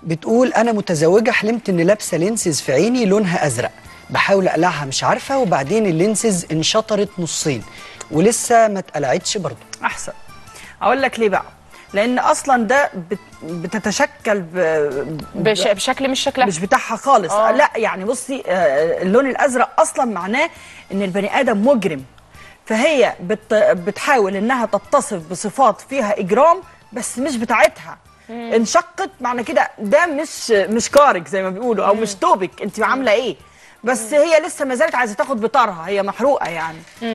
بتقول انا متزوجه حلمت اني لابسه لينسز في عيني لونها ازرق بحاول اقلعها مش عارفه وبعدين اللينسز انشطرت نصين ولسه ما اتقلعتش برضه احسن اقول لك ليه بقى لان اصلا ده بت- بتتشكل ب... بش... بشكل مش شكلها مش بتاعها خالص آه. لا يعني بصي آه، اللون الازرق اصلا معناه ان البني ادم مجرم فهي بت... بتحاول انها تتصف بصفات فيها اجرام بس مش بتاعتها انشقت معنى كده ده مش مش كارك زي ما بيقولوا او مش توبك انت عامله ايه بس هي لسه ما زالت عايزه تاخد بطارها هي محروقه يعني